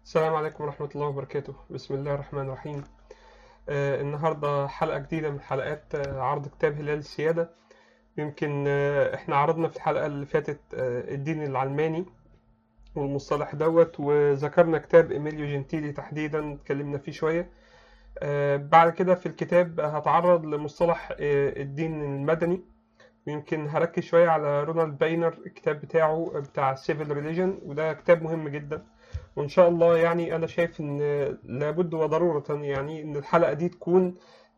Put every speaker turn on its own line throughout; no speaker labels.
السلام عليكم ورحمة الله وبركاته بسم الله الرحمن الرحيم آه النهاردة حلقة جديدة من حلقات آه عرض كتاب هلال السيادة يمكن آه احنا عرضنا في الحلقة اللي فاتت آه الدين العلماني والمصطلح دوت وذكرنا كتاب إيميليو جنتيلي تحديدا اتكلمنا فيه شوية آه بعد كده في الكتاب هتعرض لمصطلح آه الدين المدني ويمكن هركز شوية على رونالد باينر الكتاب بتاعه بتاع سيفل ريليجن وده كتاب مهم جدا وإن شاء الله يعني أنا شايف إن لابد وضرورة يعني إن الحلقة دي تكون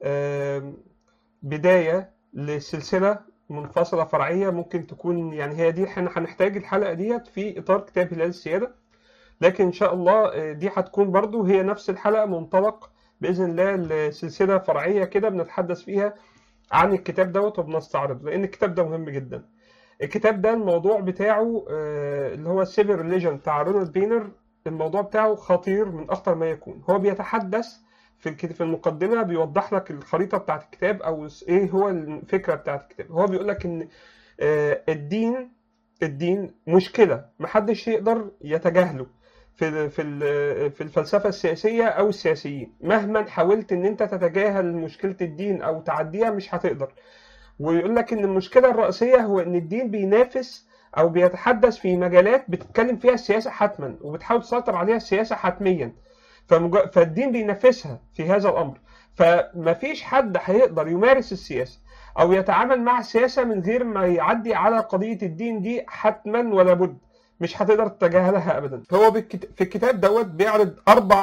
بداية لسلسلة منفصلة فرعية ممكن تكون يعني هي دي احنا هنحتاج الحلقة ديت في إطار كتاب هلال السيادة لكن إن شاء الله دي هتكون برضو هي نفس الحلقة منطلق بإذن الله لسلسلة فرعية كده بنتحدث فيها عن الكتاب دوت وبنستعرض لأن الكتاب ده مهم جدا الكتاب ده الموضوع بتاعه اللي هو السيفل ريليجن بتاع رونالد بينر الموضوع بتاعه خطير من اخطر ما يكون هو بيتحدث في في المقدمه بيوضح لك الخريطه بتاعت الكتاب او ايه هو الفكره بتاعت الكتاب هو بيقول لك ان الدين الدين مشكله محدش يقدر يتجاهله في في في الفلسفه السياسيه او السياسيين مهما حاولت ان انت تتجاهل مشكله الدين او تعديها مش هتقدر ويقول لك ان المشكله الرئيسيه هو ان الدين بينافس او بيتحدث في مجالات بتتكلم فيها السياسه حتما وبتحاول تسيطر عليها السياسه حتميا فمج... فالدين بينافسها في هذا الامر فمفيش حد هيقدر يمارس السياسه او يتعامل مع السياسه من غير ما يعدي على قضيه الدين دي حتما ولا بد مش هتقدر تتجاهلها ابدا هو في الكتاب دوت بيعرض اربع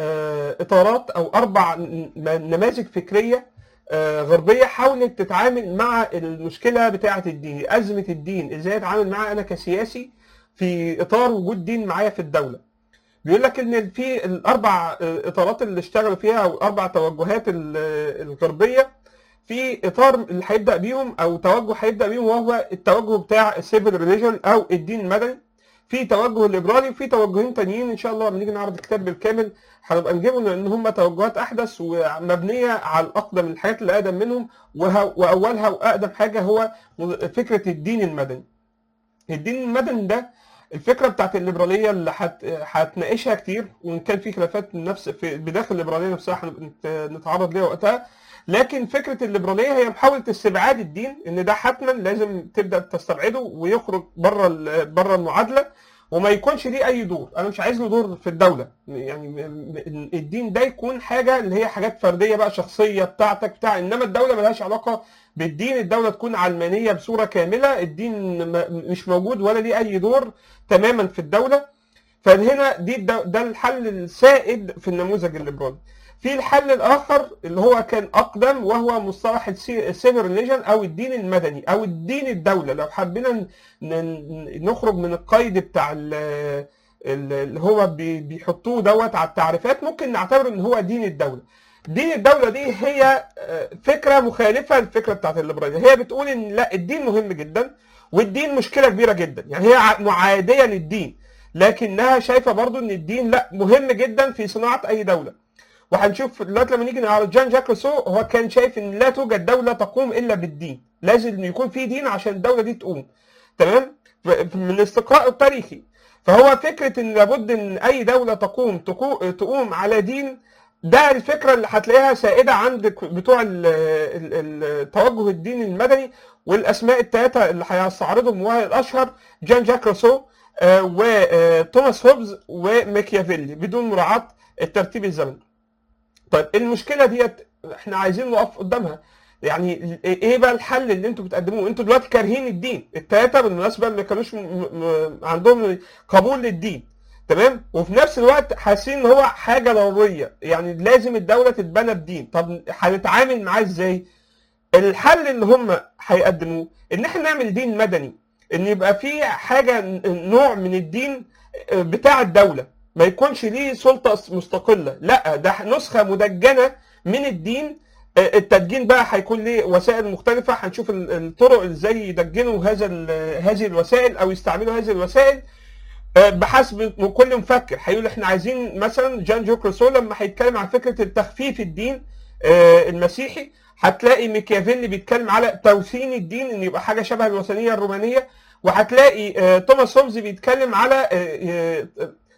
اطارات او اربع نماذج فكريه غربيه حاولت تتعامل مع المشكله بتاعه الدين ازمه الدين ازاي اتعامل معاها انا كسياسي في اطار وجود دين معايا في الدوله بيقول لك ان في الاربع اطارات اللي اشتغلوا فيها او الاربع توجهات الغربيه في اطار اللي هيبدا بيهم او توجه هيبدا بيهم وهو التوجه بتاع السيفل ريليجن او الدين المدني في توجه ليبرالي وفي توجهين تانيين ان شاء الله لما نيجي نعرض الكتاب بالكامل هنبقى نجيبهم لان هم توجهات احدث ومبنيه على الاقدم الحاجات اللي اقدم منهم واولها واقدم حاجه هو فكره الدين المدني. الدين المدني ده الفكره بتاعت الليبراليه اللي هتناقشها كتير وان كان في خلافات نفس في بداخل الليبراليه نفسها نتعرض ليها وقتها لكن فكره الليبراليه هي محاوله استبعاد الدين ان ده حتما لازم تبدا تستبعده ويخرج بره بره المعادله وما يكونش ليه اي دور انا مش عايز له دور في الدوله يعني الدين ده يكون حاجه اللي هي حاجات فرديه بقى شخصيه بتاعتك بتاع انما الدوله ملهاش علاقه بالدين الدوله تكون علمانيه بصوره كامله الدين مش موجود ولا ليه اي دور تماما في الدوله فهنا دي ده الحل السائد في النموذج الليبرالي في الحل الاخر اللي هو كان اقدم وهو مصطلح السيفل ريليجن او الدين المدني او الدين الدوله لو حبينا نخرج من القيد بتاع اللي هو بيحطوه دوت على التعريفات ممكن نعتبره ان هو دين الدوله دين الدولة دي هي فكرة مخالفة للفكرة بتاعت الليبرالية هي بتقول ان لا الدين مهم جدا والدين مشكلة كبيرة جدا يعني هي معادية للدين لكنها شايفة برضو ان الدين لا مهم جدا في صناعة اي دولة وهنشوف دلوقتي لما نيجي نعرض جان جاك روسو هو كان شايف ان لا توجد دوله تقوم الا بالدين لازم يكون في دين عشان الدوله دي تقوم تمام من الاستقراء التاريخي فهو فكره ان لابد ان اي دوله تقوم تقوم على دين ده الفكره اللي هتلاقيها سائده عند بتوع التوجه الديني المدني والاسماء الثلاثه اللي هيستعرضهم وهي الاشهر جان جاك روسو وتوماس هوبز وميكيافيلي بدون مراعاه الترتيب الزمني طيب المشكله ديت احنا عايزين نقف قدامها يعني ايه بقى الحل اللي انتوا بتقدموه انتوا دلوقتي كارهين الدين الثلاثه بالمناسبه ما كانوش م... م... عندهم قبول للدين تمام وفي نفس الوقت حاسين ان هو حاجه ضروريه يعني لازم الدوله تتبنى بدين طب هنتعامل معاه ازاي الحل اللي هم هيقدموه ان احنا نعمل دين مدني ان يبقى في حاجه نوع من الدين بتاع الدوله ما يكونش ليه سلطة مستقلة لا ده نسخة مدجنة من الدين التدجين بقى هيكون ليه وسائل مختلفة هنشوف الطرق ازاي يدجنوا هذا هذه الوسائل او يستعملوا هذه الوسائل بحسب كل مفكر هيقول احنا عايزين مثلا جان جوك روسو لما هيتكلم عن فكرة التخفيف الدين المسيحي هتلاقي ميكيافيلي بيتكلم على توثين الدين ان يبقى حاجة شبه الوثنية الرومانية وهتلاقي توماس هوبز بيتكلم على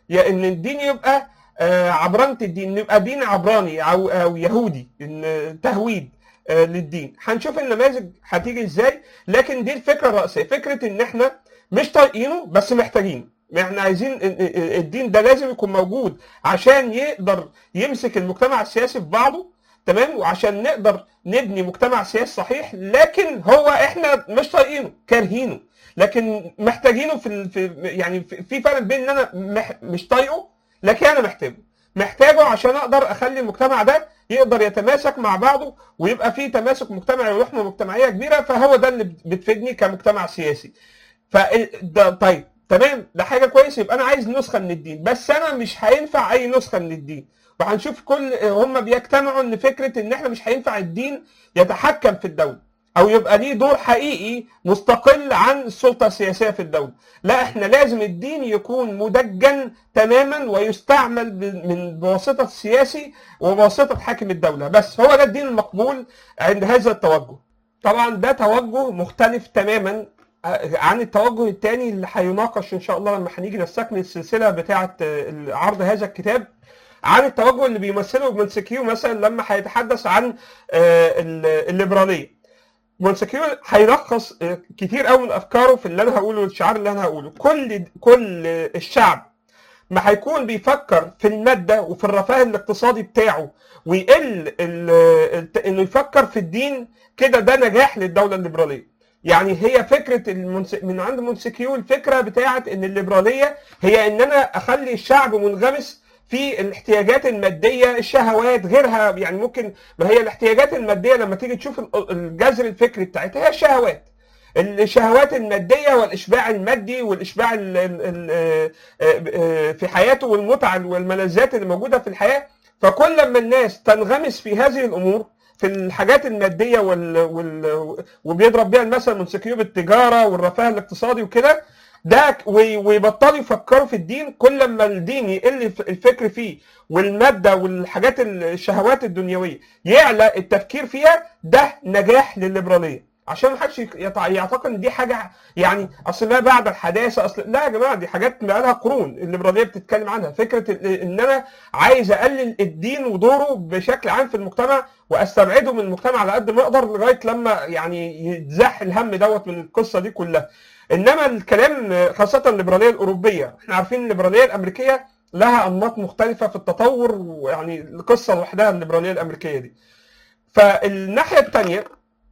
يا ان الدين يبقى آه، عبرنة الدين يبقى دين عبراني او او يهودي ان تهويد آه، للدين هنشوف النماذج هتيجي ازاي لكن دي الفكره الرئيسيه فكره ان احنا مش طايقينه بس محتاجينه احنا عايزين ال- ال- الدين ده لازم يكون موجود عشان يقدر يمسك المجتمع السياسي في بعضه تمام وعشان نقدر نبني مجتمع سياسي صحيح لكن هو احنا مش طايقينه كارهينه لكن محتاجينه في ال- في يعني في في فرق بين ان انا مح مش طايقه لكن انا محتاجه محتاجه عشان اقدر اخلي المجتمع ده يقدر يتماسك مع بعضه ويبقى فيه تماسك مجتمعي ورحمه مجتمعيه كبيره فهو ده اللي بتفيدني كمجتمع سياسي ف ده طيب تمام ده حاجه كويسه يبقى انا عايز نسخه من الدين بس انا مش هينفع اي نسخه من الدين وهنشوف كل هم بيجتمعوا ان فكره ان احنا مش هينفع الدين يتحكم في الدوله او يبقى ليه دور حقيقي مستقل عن السلطه السياسيه في الدوله لا احنا لازم الدين يكون مدجن تماما ويستعمل ب- من بواسطه السياسي وبواسطه حاكم الدوله بس هو ده الدين المقبول عند هذا التوجه طبعا ده توجه مختلف تماما عن التوجه الثاني اللي هيناقش ان شاء الله لما هنيجي نستكمل السلسله بتاعه عرض هذا الكتاب عن التوجه اللي بيمثله مونسكيو مثلا لما هيتحدث عن آه، ال- الليبراليه مونسكيو هيلخص آه، كتير قوي من افكاره في اللي انا هقوله والشعار اللي انا هقوله كل كل الشعب ما هيكون بيفكر في الماده وفي الرفاه الاقتصادي بتاعه ويقل ال- الت- انه يفكر في الدين كده ده نجاح للدوله الليبراليه يعني هي فكره المنس... من عند مونسكيو الفكره بتاعت ان الليبراليه هي ان انا اخلي الشعب منغمس في الاحتياجات الماديه الشهوات غيرها يعني ممكن ما هي الاحتياجات الماديه لما تيجي تشوف ال- الجذر الفكري بتاعتها هي الشهوات الشهوات الماديه والاشباع المادي والاشباع ال ال ال في حياته والمتع والملذات اللي موجوده في الحياه فكل لما الناس تنغمس في هذه الامور في الحاجات الماديه وال, وال وبيضرب بيها المثل مونسكيو بالتجاره والرفاه الاقتصادي وكده ده وي- ويبطلوا يفكروا في الدين كل لما الدين يقل الفكر فيه والماده والحاجات الشهوات الدنيويه يعلى التفكير فيها ده نجاح للليبراليه عشان ما حدش يتع- يعتقد ان دي حاجه يعني اصل ما بعد الحداثه اصل لا يا جماعه دي حاجات بقى لها قرون الليبراليه بتتكلم عنها فكره ال- ان انا عايز اقلل الدين ودوره بشكل عام في المجتمع واستبعده من المجتمع على قد ما اقدر لغايه لما يعني يتزاح الهم دوت من القصه دي كلها انما الكلام خاصه الليبراليه الاوروبيه احنا عارفين الليبراليه الامريكيه لها انماط مختلفه في التطور ويعني القصه لوحدها الليبراليه الامريكيه دي فالناحيه الثانيه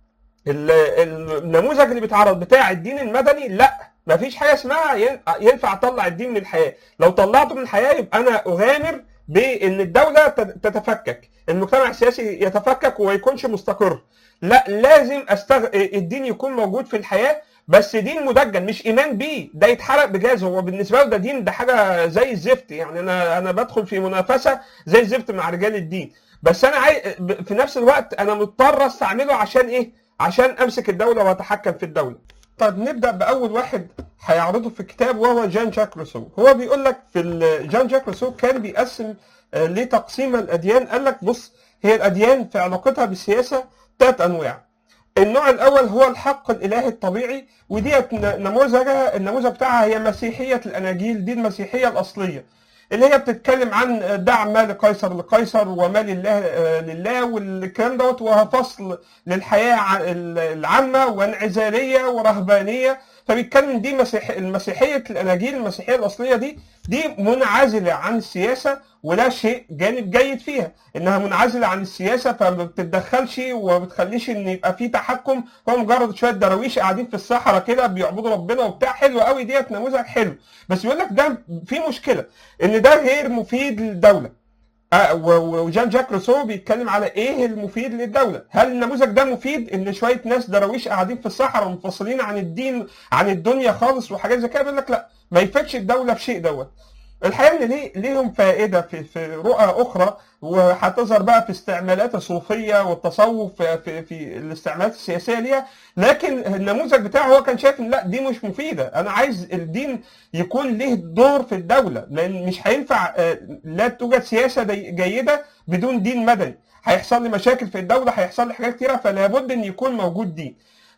النموذج اللي بيتعرض بتاع الدين المدني لا مفيش حاجه اسمها ين- ينفع اطلع الدين من الحياه لو طلعته من الحياه يبقى انا اغامر بان الدوله تت- تتفكك المجتمع السياسي يتفكك وما يكونش مستقر لا لازم أستغ... الدين يكون موجود في الحياه بس دين مدجن مش ايمان بيه ده يتحرق بجاز هو بالنسبه له ده دين ده حاجه زي الزفت يعني انا انا بدخل في منافسه زي الزفت مع رجال الدين بس انا عاي... في نفس الوقت انا مضطر استعمله عشان ايه عشان امسك الدوله واتحكم في الدوله طيب نبدا باول واحد هيعرضه في الكتاب وهو جان جاك روسو هو بيقول لك في ال- جان جاك روسو كان بيقسم آه، لتقسيم الاديان قال لك بص هي الاديان في علاقتها بالسياسه ثلاث انواع النوع الاول هو الحق الالهي الطبيعي وديت ن- نموذجها النموذج بتاعها هي مسيحيه الاناجيل دي المسيحيه الاصليه اللي هي بتتكلم عن دع ما لقيصر لقيصر وما لله آه، لله والكلام دوت وهو فصل للحياه ع- العامه وانعزاليه ورهبانيه فبيتكلم دي مسيح المسيحيه الاناجيل المسيحيه الاصليه دي دي منعزله عن السياسه ولا شيء جانب جيد فيها انها منعزله عن السياسه فما بتتدخلش وما بتخليش ان يبقى في تحكم هو مجرد شويه دراويش قاعدين في الصحراء كده بيعبدوا ربنا وبتاع حلو قوي ديت نموذج حلو بس يقول لك ده في مشكله ان ده غير مفيد للدوله آه، و- و- وجان جاك روسو بيتكلم على ايه المفيد للدوله هل النموذج ده مفيد ان شويه ناس دراويش قاعدين في الصحراء منفصلين عن الدين عن الدنيا خالص وحاجات زي كده بيقول لك لا ما يفيدش الدوله في شيء دوت الحقيقه ان ليه ليهم فائده في في رؤى اخرى وهتظهر بقى في استعمالات الصوفيه والتصوف في, في, في الاستعمالات السياسيه ليها لكن النموذج بتاعه هو كان شايف ان لا دي مش مفيده انا عايز الدين يكون له دور في الدوله لان مش هينفع آه، لا توجد سياسه دي- جيده بدون دين مدني هيحصل لي مشاكل في الدوله هيحصل لي حاجات كتيره فلا بد ان يكون موجود دين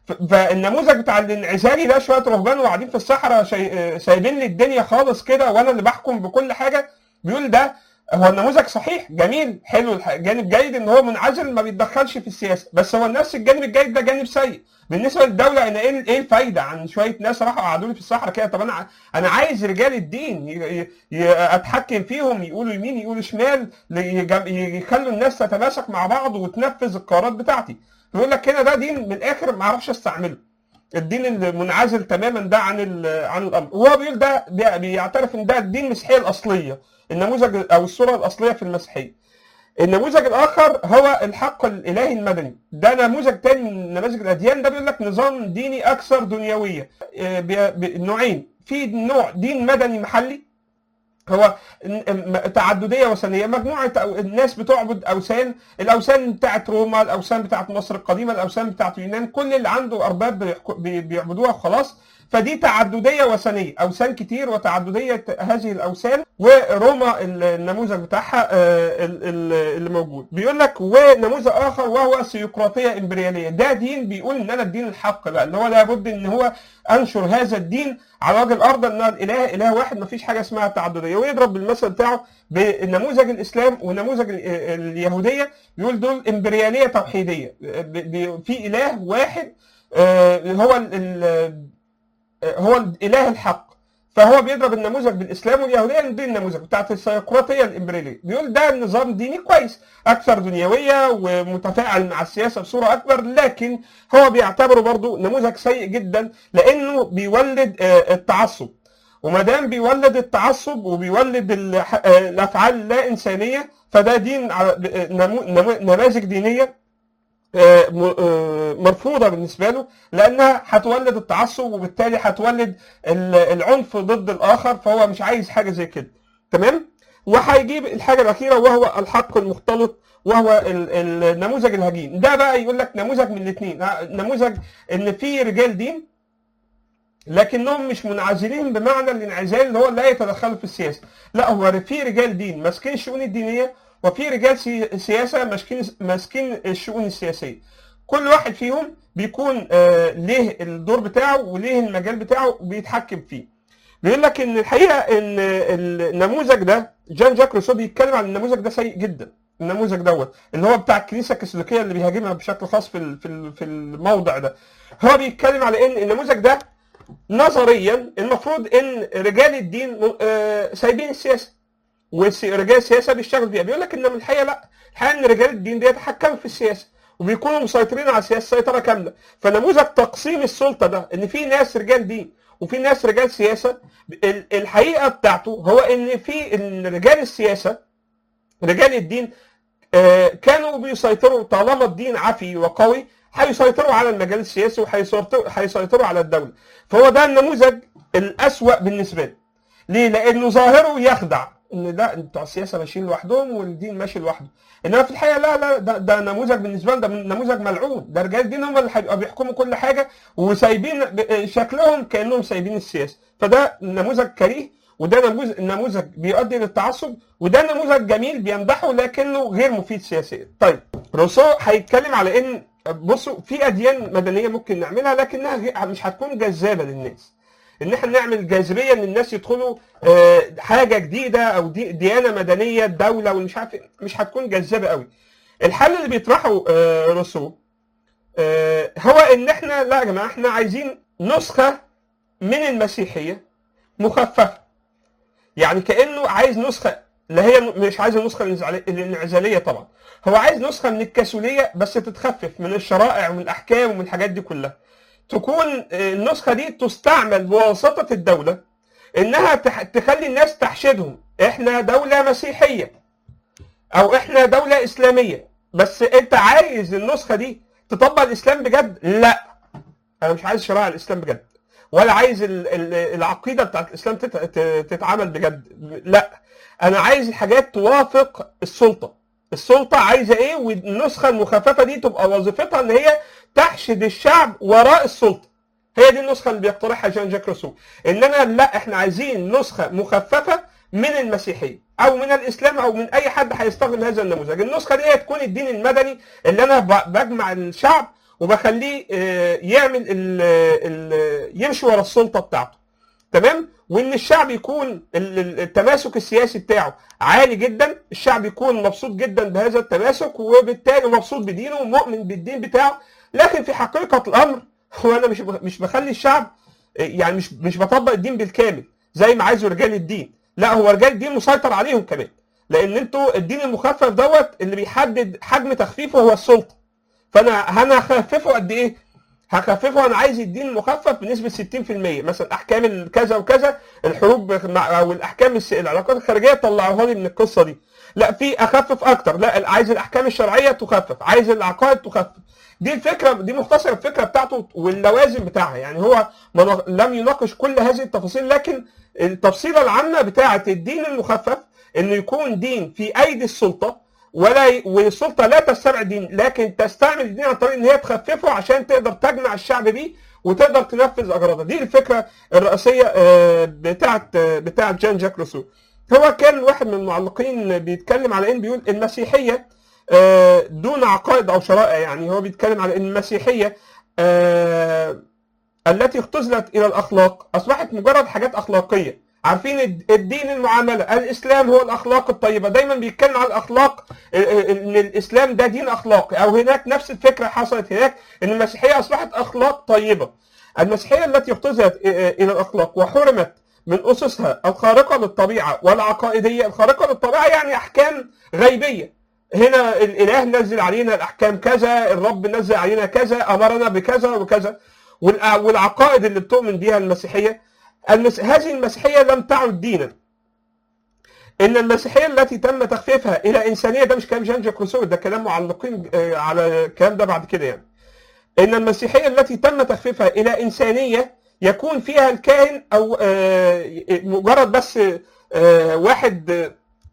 ف- فالنموذج بتاع الانعزالي ده شويه رهبان وقاعدين في الصحراء شي... سايبين لي الدنيا خالص كده وانا اللي بحكم بكل حاجه بيقول ده هو النموذج صحيح جميل حلو الح- جانب جيد ان هو منعزل ما بيتدخلش في السياسه بس هو نفس الجانب الجيد ده جانب سيء بالنسبه للدوله انا ايه ايه الفايده عن شويه ناس راحوا قعدوا لي في الصحراء كده طب انا ع- انا عايز رجال الدين ي... ي... ي... اتحكم فيهم يقولوا يمين يقولوا شمال ل- يجم... يخلوا الناس تتماسك مع بعض وتنفذ القرارات بتاعتي يقول لك هنا ده دين من الاخر ما اعرفش استعمله الدين المنعزل تماما ده عن ال- عن الامر وهو بيقول ده بي- بيعترف ان ده الدين المسيحيه الاصليه النموذج او الصوره الاصليه في المسيحيه النموذج الاخر هو الحق الالهي المدني ده نموذج تاني من نماذج الاديان ده بيقول لك نظام ديني اكثر دنيويه آه، بي- بي- نوعين في نوع دين مدني محلي هو م- تعدديه وثنيه مجموعه أو الناس بتعبد اوثان الاوثان بتاعت روما الاوثان بتاعت مصر القديمه الاوثان بتاعت اليونان كل اللي عنده ارباب بيحك- بي- بيعبدوها وخلاص فدي تعدديه وثنيه اوثان كتير وتعدديه هذه الاوثان وروما النموذج بتاعها آه، ال- ال- اللي موجود بيقول لك ونموذج اخر وهو سيقراطيه امبرياليه ده دين بيقول ان انا الدين الحق بقى ان هو لابد ان هو انشر هذا الدين على وجه الارض ان الاله اله واحد ما فيش حاجه اسمها تعدديه ويضرب بالمثل بتاعه بنموذج الاسلام ونموذج ال- اليهوديه بيقول دول امبرياليه توحيديه ب- ب- في اله واحد آه، هو ال- ال- آه، هو الاله الحق فهو بيضرب النموذج بالاسلام واليهوديه دي النموذج بتاعت السيقراطيه الامبرياليه بيقول ده نظام ديني كويس اكثر دنيويه ومتفاعل مع السياسه بصوره اكبر لكن هو بيعتبره برضو نموذج سيء جدا لانه بيولد آه، التعصب وما دام بيولد التعصب وبيولد الح- آه، الافعال اللا انسانيه فده دين على- آه، نمو- نمو- نماذج دينيه آه، م- آه، مرفوضه بالنسبه له لانها هتولد التعصب وبالتالي هتولد ال- العنف ضد الاخر فهو مش عايز حاجه زي كده تمام وهيجيب الحاجه الاخيره وهو الحق المختلط وهو ال- النموذج الهجين ده بقى يقول لك نموذج من الاثنين نموذج ان في رجال دين لكنهم مش منعزلين بمعنى الانعزال اللي هو لا يتدخلوا في السياسه لا هو في رجال دين ماسكين الشؤون الدينيه وفي رجال سي- سياسه ماسكين ماسكين الشؤون السياسيه كل واحد فيهم بيكون آه ليه الدور بتاعه وليه المجال بتاعه بيتحكم فيه بيقول لك ان الحقيقه ان النموذج ده جان جاك روسو بيتكلم عن النموذج ده سيء جدا النموذج دوت اللي هو بتاع الكنيسه الكاثوليكيه اللي بيهاجمها بشكل خاص في ال- في ال- في الموضع ده هو بيتكلم على ان النموذج ده نظريا المفروض ان رجال الدين م- آه، سايبين السياسه ورجال السياسه بيشتغلوا فيها بيقول لك ان من الحقيقه لا الحقيقه ان رجال الدين بيتحكموا في السياسه وبيكونوا مسيطرين على السياسه سيطره كامله فنموذج تقسيم السلطه ده ان في ناس رجال دين وفي ناس رجال سياسه ال- الحقيقه بتاعته هو ان في إن رجال السياسه رجال الدين آه، كانوا بيسيطروا طالما الدين عفي وقوي هيسيطروا على المجال السياسي وهيسيطروا هيسيطروا على الدوله فهو ده النموذج الأسوأ بالنسبه لي ليه؟ لانه ظاهره يخدع ان لا بتوع السياسه ماشيين لوحدهم والدين ماشي لوحده انما في الحقيقه لا لا ده, ده نموذج بالنسبه لنا ده نموذج ملعون ده رجال الدين هم اللي هيبقوا بيحكموا كل حاجه وسايبين ب- شكلهم كانهم سايبين السياسه فده نموذج كريه وده نموذج نموذج بيؤدي للتعصب وده نموذج جميل بيمدحه لكنه غير مفيد سياسيا. طيب روسو هيتكلم على ان بصوا في اديان مدنيه ممكن نعملها لكنها غي- مش هتكون جذابه للناس. ان احنا نعمل جاذبيه ان الناس يدخلوا آه، حاجه جديده او دي ديانه مدنيه دوله ومش عارف إيه، مش هتكون جذابه قوي. الحل اللي بيطرحه آه، روسو آه، هو ان احنا لا يا جماعه احنا عايزين نسخه من المسيحيه مخففه. يعني كانه عايز نسخه لا هي مش عايز النسخه الانعزالية- الانعزاليه طبعا هو عايز نسخه من الكاثوليه بس تتخفف من الشرائع ومن الاحكام ومن الحاجات دي كلها تكون آه، النسخه دي تستعمل بواسطه الدوله انها تح- تخلي الناس تحشدهم احنا دوله مسيحيه او احنا دوله اسلاميه بس انت عايز النسخه دي تطبق الاسلام بجد لا انا مش عايز شرائع الاسلام بجد ولا عايز ال- ال- العقيده بتاعت الاسلام تت- ت- تتعمل بجد لا انا عايز الحاجات توافق السلطه السلطه عايزه ايه والنسخه المخففه دي تبقى وظيفتها ان هي تحشد الشعب وراء السلطه هي دي النسخه اللي بيقترحها جان جاك روسو انما لا احنا عايزين نسخه مخففه من المسيحيه او من الاسلام او من اي حد هيستخدم هذا النموذج النسخه دي هي تكون الدين المدني اللي انا ب- بجمع الشعب وبخليه آه، يعمل ال ال يمشي ورا السلطه بتاعته تمام وان الشعب يكون ال- ال- التماسك السياسي بتاعه عالي جدا الشعب يكون مبسوط جدا بهذا التماسك وبالتالي مبسوط بدينه ومؤمن بالدين بتاعه لكن في حقيقه الامر هو انا مش مش بخلي الشعب يعني مش مش بطبق الدين بالكامل زي ما عايزوا رجال الدين لا هو رجال الدين مسيطر عليهم كمان لان انتوا الدين المخفف دوت اللي بيحدد حجم تخفيفه هو السلطه فانا انا هخففه قد ايه هخففه انا عايز الدين المخفف بنسبه 60% مثلا احكام الكذا وكذا الحروب مع او الاحكام الس- العلاقات الخارجيه طلعوها لي من القصه دي لا في اخفف اكتر لا عايز الاحكام الشرعيه تخفف عايز العقائد تخفف دي الفكره دي مختصر الفكره بتاعته واللوازم بتاعها يعني هو ما ن- لم يناقش كل هذه التفاصيل لكن التفصيله العامه بتاعه الدين المخفف انه يكون دين في ايدي السلطه ولا ي... والسلطه لا تستبعد دين لكن تستعمل الدين عن طريق ان هي تخففه عشان تقدر تجمع الشعب بيه وتقدر تنفذ اغراضها دي الفكره الرئيسيه آه، بتاعه آه، بتاعه جان جاك روسو هو كان واحد من المعلقين بيتكلم على ان بيقول المسيحيه آه، دون عقائد او شرائع يعني هو بيتكلم على ان المسيحيه آه، التي اختزلت الى الاخلاق اصبحت مجرد حاجات اخلاقيه عارفين الد- الدين المعامله الاسلام هو الاخلاق الطيبه دايما بيتكلم على الاخلاق ال- ال- ان الاسلام ده دين اخلاقي او هناك نفس الفكره حصلت هناك ان المسيحيه اصبحت اخلاق طيبه المسيحيه التي اختزلت ا- ا- الى الاخلاق وحرمت من اسسها الخارقه للطبيعه والعقائديه الخارقه للطبيعه يعني احكام غيبيه هنا الاله نزل علينا الاحكام كذا الرب نزل علينا كذا امرنا بكذا وكذا والع- والعقائد اللي بتؤمن بها المسيحيه المس... هذه المسيحيه لم تعد دينا ان المسيحيه التي تم تخفيفها الى انسانيه ده مش كلام جان جاك روسو ده كلام معلقين آه، على الكلام ده بعد كده يعني ان المسيحيه التي تم تخفيفها الى انسانيه يكون فيها الكاهن او آه، مجرد بس آه، واحد آه،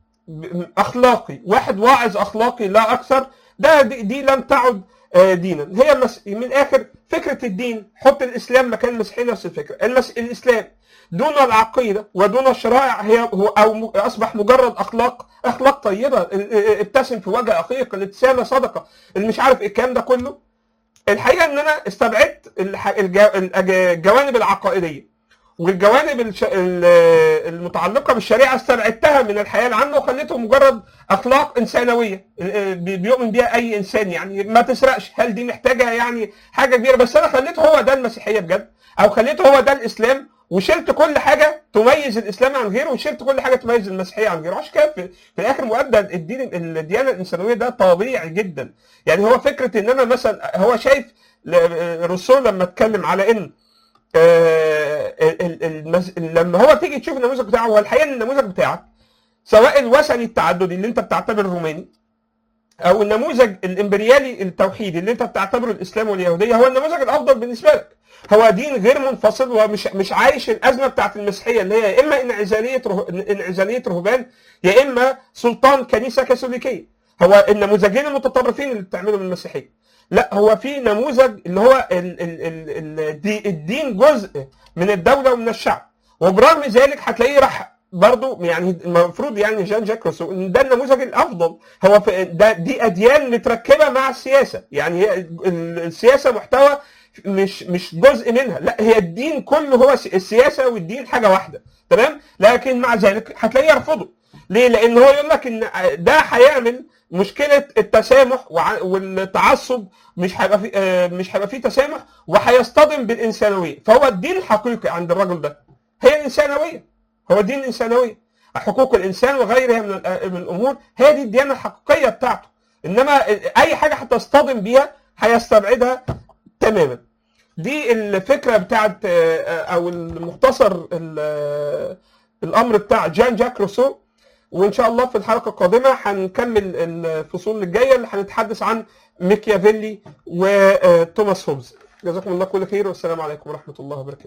اخلاقي واحد واعظ اخلاقي لا اكثر ده دي, دي لم تعد آه، دينا هي مس... من الاخر فكره الدين حط الاسلام مكان المسيحيه نفس الفكره المس... الاسلام دون العقيده ودون الشرائع هي هو او م- اصبح مجرد اخلاق اخلاق طيبه ال- ال- ابتسم في وجه اخيك الابتسامه صدقه اللي مش عارف إيه الكلام ده كله الحقيقه ان انا استبعدت الح... الج... الأج- الجوانب العقائديه والجوانب الش... ال- المتعلقه بالشريعه استبعدتها من الحياه العامه وخليته مجرد اخلاق انسانويه بي- بيؤمن بيها اي انسان يعني ما تسرقش هل دي محتاجه يعني حاجه كبيره بس انا خليته هو ده المسيحيه بجد او خليته هو ده الاسلام وشلت كل حاجه تميز الاسلام عن غيره وشلت كل حاجه تميز المسيحيه عن غيره عشان كده في, في الاخر مؤدى الدين الديانه الانسانويه ده طبيعي جدا يعني هو فكره ان انا مثلا هو شايف ل- روسو لما اتكلم على ان آه، ال- ال- المس... لما هو تيجي تشوف النموذج بتاعه هو الحقيقه إن النموذج بتاعك سواء الوثني التعددي اللي انت بتعتبره الروماني او النموذج الامبريالي التوحيدي اللي انت بتعتبره الاسلام واليهوديه هو النموذج الافضل بالنسبه لك هو دين غير منفصل ومش مش عايش الازمه بتاعت المسيحيه اللي هي يا اما انعزاليه ره... انعزاليه رهبان يا اما سلطان كنيسه كاثوليكيه هو النموذجين المتطرفين اللي بتعملهم المسيحيه لا هو في نموذج اللي هو ال ال ال ال دي- الدين جزء من الدوله ومن الشعب وبرغم ذلك هتلاقيه راح برضه يعني المفروض يعني جان جاك روسو ان ده النموذج الافضل هو في ده دي اديان متركبه مع السياسه يعني هي ال- السياسه محتوى مش مش جزء منها لا هي الدين كله هو س- السياسه والدين حاجه واحده تمام لكن مع ذلك هتلاقيه يرفضه ليه لان هو يقول لك ان ده هيعمل مشكله التسامح وع- والتعصب مش هيبقى في آه، مش هيبقى فيه تسامح وهيصطدم بالانسانويه فهو الدين الحقيقي عند الرجل ده هي الانسانويه هو دين الانسانويه حقوق الانسان وغيرها من الأ- من الامور هي دي الديانه الحقيقيه بتاعته انما اي حاجه هتصطدم بيها هيستبعدها تماما دي الفكره بتاعت آه، او المختصر ال- آه، الامر بتاع جان جاك روسو وان شاء الله في الحلقه القادمه هنكمل الفصول الجايه اللي هنتحدث عن ميكيافيلي وتوماس هوبز جزاكم الله كل خير والسلام عليكم ورحمه الله وبركاته